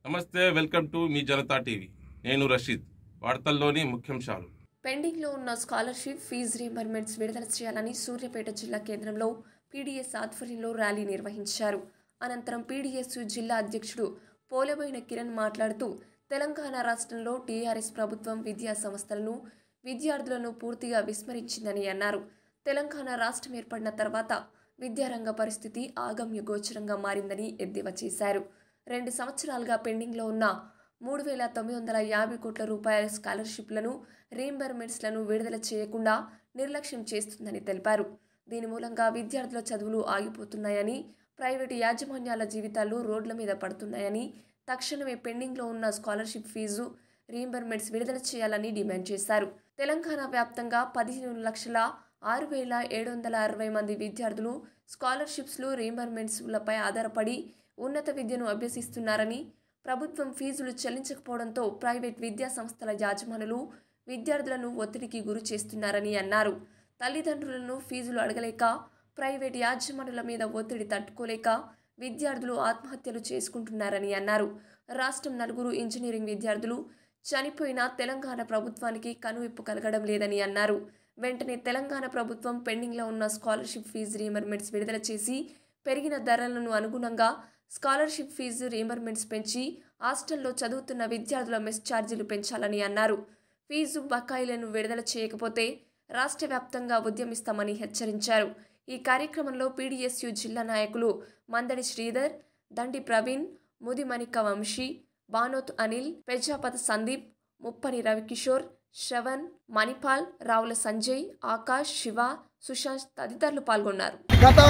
నమస్తే welcome to మీ Janata TV నేను రషీద్ వార్తల్లోని ముఖ్యాంశాలు పెండింగ్లో ఉన్న స్కాలర్షిప్ ఫీజు రీంబర్మెంట్స్ విడుదల చేయాలని సూర్యాపేట జిల్లా కేంద్రంలో పీడీఎస్ ఆధ్వర్యంలో ర్యాలీ నిర్వహించారు అనంతరం పీడీఎస్ జిల్లా అధ్యక్షుడు పోలబోయిన కిరణ్ మాట్లాడుతూ తెలంగాణ రాష్ట్రంలో టీఆర్ఎస్ ప్రభుత్వం విద్యా సంస్థలను విద్యార్థులను పూర్తిగా విస్మరించిందని అన్నారు తెలంగాణ రాష్ట్రం ఏర్పడిన తర్వాత విద్యారంగ పరిస్థితి ఆగమ్య గోచరంగా మారిందని ఎద్దేవా చేశారు రెండు సంవత్సరాలుగా పెండింగ్లో ఉన్న మూడు వేల తొమ్మిది వందల యాభై కోట్ల రూపాయల స్కాలర్షిప్లను రీంబర్మెంట్స్లను విడుదల చేయకుండా నిర్లక్ష్యం చేస్తుందని తెలిపారు దీని మూలంగా విద్యార్థుల చదువులు ఆగిపోతున్నాయని ప్రైవేటు యాజమాన్యాల జీవితాలు రోడ్ల మీద పడుతున్నాయని తక్షణమే పెండింగ్లో ఉన్న స్కాలర్షిప్ ఫీజు రీంబర్మెంట్స్ విడుదల చేయాలని డిమాండ్ చేశారు తెలంగాణ వ్యాప్తంగా పదిహేను లక్షల ఆరు వేల ఏడు వందల అరవై మంది విద్యార్థులు స్కాలర్షిప్స్లు రీంబర్మెంట్స్లపై ఆధారపడి ఉన్నత విద్యను అభ్యసిస్తున్నారని ప్రభుత్వం ఫీజులు చెల్లించకపోవడంతో ప్రైవేట్ విద్యా సంస్థల యాజమానులు విద్యార్థులను ఒత్తిడికి గురి చేస్తున్నారని అన్నారు తల్లిదండ్రులను ఫీజులు అడగలేక ప్రైవేట్ యాజమానుల మీద ఒత్తిడి తట్టుకోలేక విద్యార్థులు ఆత్మహత్యలు చేసుకుంటున్నారని అన్నారు రాష్ట్రం నలుగురు ఇంజనీరింగ్ విద్యార్థులు చనిపోయిన తెలంగాణ ప్రభుత్వానికి కనువిప్పు కలగడం లేదని అన్నారు వెంటనే తెలంగాణ ప్రభుత్వం పెండింగ్లో ఉన్న స్కాలర్షిప్ ఫీజు రీఎంబర్మెంట్స్ విడుదల చేసి పెరిగిన ధరలను అనుగుణంగా స్కాలర్షిప్ ఫీజు రీఎంబర్మెంట్స్ పెంచి హాస్టల్లో చదువుతున్న విద్యార్థుల మెస్ ఛార్జీలు పెంచాలని అన్నారు ఫీజు బకాయిలను విడుదల చేయకపోతే రాష్ట్ర వ్యాప్తంగా ఉద్యమిస్తామని హెచ్చరించారు ఈ కార్యక్రమంలో పీడీఎస్యు జిల్లా నాయకులు మందడి శ్రీధర్ దండి ప్రవీణ్ ముదిమణిక వంశీ బానోత్ అనిల్ పెజాపత సందీప్ ముప్పని రవికిషోర్ శ్రవణ్ మణిపాల్ రావుల సంజయ్ ఆకాష్ శివ సుశాంత్ తదితరులు పాల్గొన్నారు గత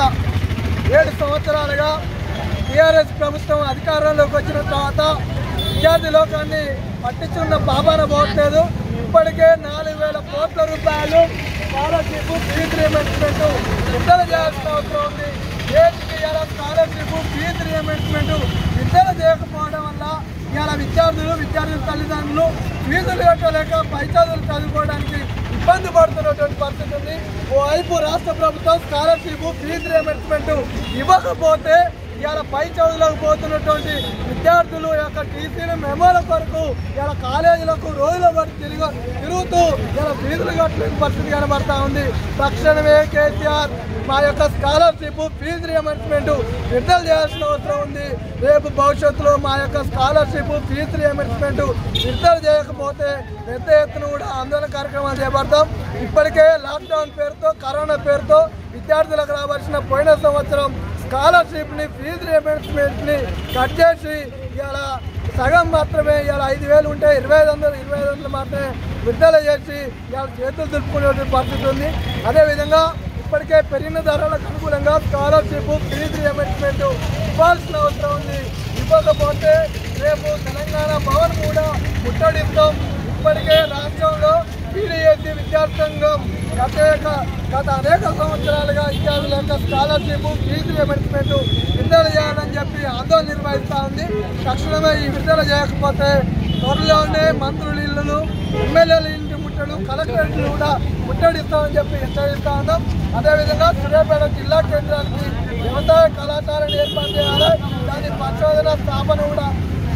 ఏడు సంవత్సరాలుగా టీఆర్ఎస్ ప్రభుత్వం అధికారంలోకి వచ్చిన తర్వాత విద్యార్థి లోకాన్ని పట్టించుకున్న పాపాన పోవట్లేదు ఇప్పటికే నాలుగు వేల కోట్ల రూపాయలు స్కాలర్షిప్ ఫీజు రియంబర్స్మెంట్ విడుదల చేయాల్సిన అవసరం ఉంది ఏటికి ఇలా స్కాలర్షిప్ ఫీజు రియంబర్స్మెంట్ విడుదల చేయకపోవడం వల్ల ఇవాళ విద్యార్థులు విద్యార్థుల తల్లిదండ్రులు ఫీజులు కట్టలేక పై చదువులు చదువుకోవడానికి ఇబ్బంది పడుతున్నటువంటి పరిస్థితి ఉంది ఓవైపు రాష్ట్ర ప్రభుత్వం స్కాలర్షిప్ ఫీజు రియంబర్స్మెంట్ ఇవ్వకపోతే ఇవాళ పై చదువులకు పోతున్నటువంటి విద్యార్థులు యొక్క టీసీలు మెమోల కొరకు ఇలా కాలేజీలకు రోజుల పడి తిరిగి తిరుగుతూ ఇలా ఫీజులు కట్టలేని పరిస్థితి కనబడతా ఉంది తక్షణమే కేసీఆర్ మా యొక్క స్కాలర్షిప్ ఫీజు రియంబర్స్మెంట్ విడుదల చేయాల్సిన అవసరం ఉంది రేపు భవిష్యత్తులో మా యొక్క స్కాలర్షిప్ ఫీజు రియంబర్స్మెంట్ విడుదల చేయకపోతే పెద్ద ఎత్తున కూడా ఆందోళన కార్యక్రమాలు చేపడతాం ఇప్పటికే లాక్డౌన్ పేరుతో కరోనా పేరుతో విద్యార్థులకు రావాల్సిన పోయిన సంవత్సరం స్కాలర్షిప్ని ఫీజు రియంబర్స్మెంట్ని కట్ చేసి ఇలా సగం మాత్రమే ఇలా ఐదు వేలు ఉంటే ఇరవై ఐదు వందలు ఇరవై ఐదు వందలు మాత్రమే విడుదల చేసి ఇలా చేతులు దులుపుకునే పరిస్థితి ఉంది అదేవిధంగా ఇప్పటికే పెరిగిన ధరలకు అనుగుణంగా స్కాలర్షిప్ ఫీజు రియంబర్స్మెంట్ ఇవ్వాల్సిన అవసరం ఉంది ఇవ్వకపోతే రేపు తెలంగాణ భవన్ కూడా ముట్టడిస్తాం ఇప్పటికే రాష్ట్రంలో పీడీఎస్సీ విద్యార్థి సంఘం గత ఏక- గత అనేక సంవత్సరాలుగా విద్యార్థుల యొక్క స్కాలర్షిప్ ఫీజు రియంబర్స్మెంట్ విడుదల చేయాలని చెప్పి ఆందోళన నిర్వహిస్తూ ఉంది తక్షణమే ఈ విడుదల చేయకపోతే త్వరలోనే మంత్రుల ఇళ్లను ఎమ్మెల్యేల ఇంటి ముట్టడు కలెక్టరేట్లు కూడా ముట్టడిస్తామని చెప్పి హెచ్చరిస్తా ఉన్నాం అదేవిధంగా సూర్యాపేట జిల్లా కేంద్రానికి వ్యవసాయ కళాశాలను ఏర్పాటు చేయాలి దాని పరిశోధన స్థాపన కూడా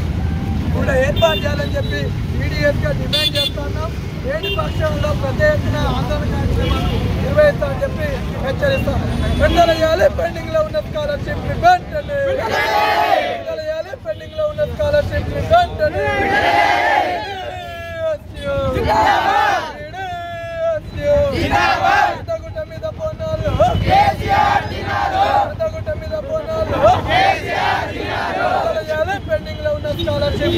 కూడా ఏర్పాటు చేయాలని చెప్పి పీడీఎస్గా డిమాండ్ చేస్తున్నాం లేని పక్షంలో పెద్ద ఎత్తున ఆందోళన కార్యక్రమాలు నిర్వహిస్తామని చెప్పి హెచ్చరిస్తాం విడుదల చేయాలి పెండింగ్ లో ఉన్న స్కాలర్షిప్ ని వెంటనే విడుదల చేయాలి పెండింగ్ లో ఉన్న స్కాలర్షిప్ ని వెంటనే గుట్ట మీద పోనాలు గుట్ట మీద పోనాలు విడుదల చేయాలి పెండింగ్ లో ఉన్న స్కాలర్షిప్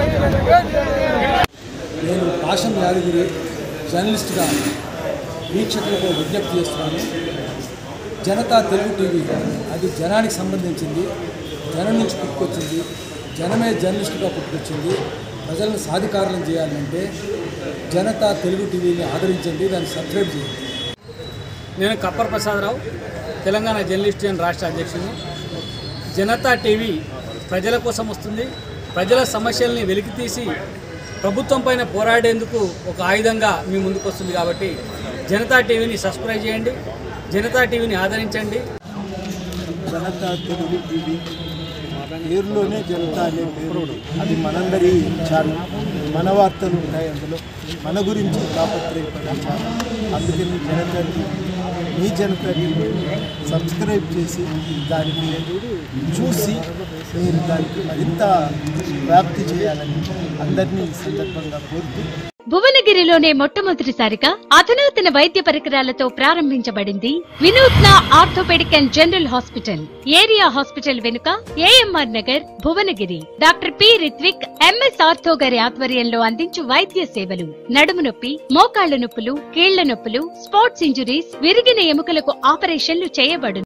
నేను పాషం యాదగిరి జర్నలిస్ట్గా వీక్షకులకు విజ్ఞప్తి చేస్తున్నాను జనతా తెలుగు టీవీ అది జనానికి సంబంధించింది జనం నుంచి పుట్టుకొచ్చింది జనమే జర్నలిస్టుగా పుట్టుకొచ్చింది ప్రజలను సాధికారులను చేయాలంటే జనతా తెలుగు టీవీని ఆదరించండి దాన్ని సబ్స్క్రైబ్ చేయండి నేను కప్పర్ ప్రసాదరావు తెలంగాణ జర్నలిస్ట్ యూనియన్ రాష్ట్ర అధ్యక్షుడు జనతా టీవీ ప్రజల కోసం వస్తుంది ప్రజల సమస్యల్ని వెలికితీసి ప్రభుత్వం పైన పోరాడేందుకు ఒక ఆయుధంగా మీ ముందుకు వస్తుంది కాబట్టి జనతా టీవీని సబ్స్క్రైబ్ చేయండి జనతా టీవీని ఆదరించండి జనతా తెలుగు టీవీ పేరులోనే జనతా అనే పేరు అది మనందరి ఛానల్ మన వార్తలు ఉంటాయి అందులో మన గురించి తాపత్రయపడే ఛానల్ అందుకని జనతా టీవీ మీ జనతా టీవీ సబ్స్క్రైబ్ చేసి దానికి చూసి మీరు దానికి మరింత వ్యాప్తి చేయాలని అందరినీ ఈ సందర్భంగా కోరుతూ భువనగిరిలోనే మొట్టమొదటిసారిగా అధునాతన వైద్య పరికరాలతో ప్రారంభించబడింది వినూత్న orthopaedic and general hospital area hospital వెనుక AMR Nagar Bhuvanagiri doctor P Rithvik MS ortho గారి ఆధ్వర్యంలో అందించు వైద్య సేవలు నడుము నొప్పి మోకాళ్ల నొప్పులు కీళ్ల నొప్పులు స్పోర్ట్స్ ఇంజురీస్ విరిగిన ఎముకలకు ఆపరేషన్లు చేయబడును